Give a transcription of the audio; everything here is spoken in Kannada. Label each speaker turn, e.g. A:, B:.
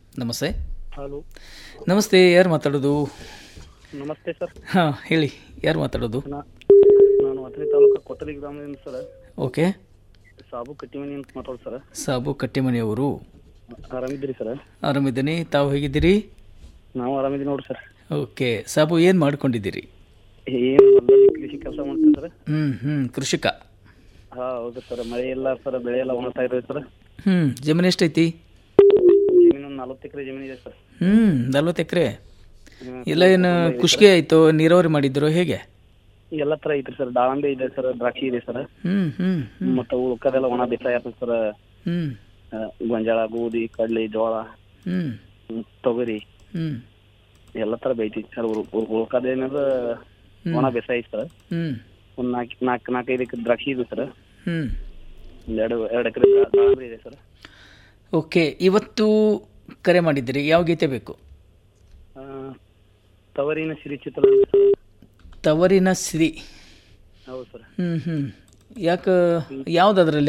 A: ನಮಸ್ತೆ
B: ಹಲೋ
A: ನಮಸ್ತೆ ಯಾರು ಮಾತಾಡೋದು
B: ನಮಸ್ತೆ ಸರ್
A: ಹಾಂ ಹೇಳಿ ಯಾರು ಮಾತಾಡೋದು
B: ನಾ- ನಾನು ಅಥಣಿ ತಾಲೂಕು ಕೊತ್ತಲಿ ಗ್ರಾಮದಿಂದ ಸರ್
A: ಓಕೆ
B: ಸಾಬು ಕಟ್ಟಿಮನಿ ಅಂತ ಮಾತಾಡೋದು ಸರ್
A: ಸಾಬು ಕಟ್ಟಿಮನಿಯವರು
B: ಆರಾಮಿದ್ದೀರಿ ಸರ್
A: ಆರಾಮಿದ್ದೀನಿ ತಾವು ಹೇಗಿದ್ದೀರಿ
B: ನಾವು ಆರಾಮಿದ್ದೀವಿ ನೋಡ್ರಿ ಸರ್
A: ಓಕೆ ಸಾಬು ಏನು ಮಾಡ್ಕೊಂಡಿದ್ದೀರಿ
B: ಏನು ಹೊಲದಲ್ಲಿ ಕೃಷಿ ಕೆಲಸ ಮಾಡ್ತೀವಿ ಸರ್
A: ಹ್ಞೂ ಹ್ಞೂ ಕೃಷಿಕ
B: ಹಾಂ ಹೌದು ಸರ್ ಮಳೆ ಇಲ್ಲ ಸರ್ ಬೆಳೆ ಎಲ್ಲ ಒಣಗ್ತಾ ಇರೋದು ಸರ್
A: ಹ್ಞೂ ಜಮೀನು ಎಷ್ಟೈತಿ
B: ಜಮೀನು ಒಂದು ನಲ್ವತ್ತು ಎಕರೆ ಜಮೀನು ಇದೆ ಸರ್
A: ಹ್ಞೂ ನಲ್ವತ್ತು ಎಕರೆ
B: ಹ್ಮ್.
A: ಎಲ್ಲ ಏನು ಖುಷ್ಗೆ ಆಯಿತು ನೀರಾವರಿ ಮಾಡಿದ್ರು ಹೇಗೆ
B: ಎಲ್ಲ ಥರ ಐತ್ರಿ ಸರ್ ದಾಳಂಬೆ ಇದೆ ಸರ್ ದ್ರಾಕ್ಷಿ ಇದೆ ಸರ್
A: ಹ್ಞೂ ಹ್ಞೂ ಹ್ಞೂ
B: ಮತ್ತು ಉಳ್ಕದೆಲ್ಲ ಒಣ ಬೇಸಾಯ ಆಗ್ತದೆ ಸರ್
A: ಹ್ಞೂ
B: ಆ, ಗೊಂಜಾಳ ಗೋಧಿ ಕಡಲೆ ಜೋಳ
A: ಹ್ಞೂ
B: ಹ್ಮ್, ತೊಗರಿ
A: ಹ್ಞೂ
B: ಎಲ್ಲ ಥರ ಬೆಳಿತೈತಿ ಸರ್ ಉಳ್ಕದ ಏನಾದ್ರು ಒಣ ಬೇಸಾಯ ಐತೆ ಸರ್
A: ಹ್ಞೂ
B: ಒಂದು ನಾಲ್ಕು ನಾಲ್ಕು ನಾಲ್ಕೈದು ಎಕರೆ ದ್ರಾಕ್ಷಿ ಇದೆ ಸರ್
A: ಹ್ಞೂ
B: ಒಂದು ಎರಡು ಎರಡು ಎಕರೆ ದಾಳಿಂಬೆ ಇದೆ ಸರ್
A: ಓಕೆ ಇವತ್ತು ಕರೆ ಮಾಡಿದ್ದೀರಿ ಯಾವ ಗೀತೆ ಬೇಕು
B: ಆ, ತವರಿನ ಸಿರಿ ಚಿತ್ರ ಇದೆ ಸರ್
A: ತವರಿನ ಸಿರಿ
B: ಹೌದು ಸರ್
A: ಹ್ಞೂ ಹ್ಞೂ ಯಾಕೆ ಯಾವ್ದು ಅದರಲ್ಲಿ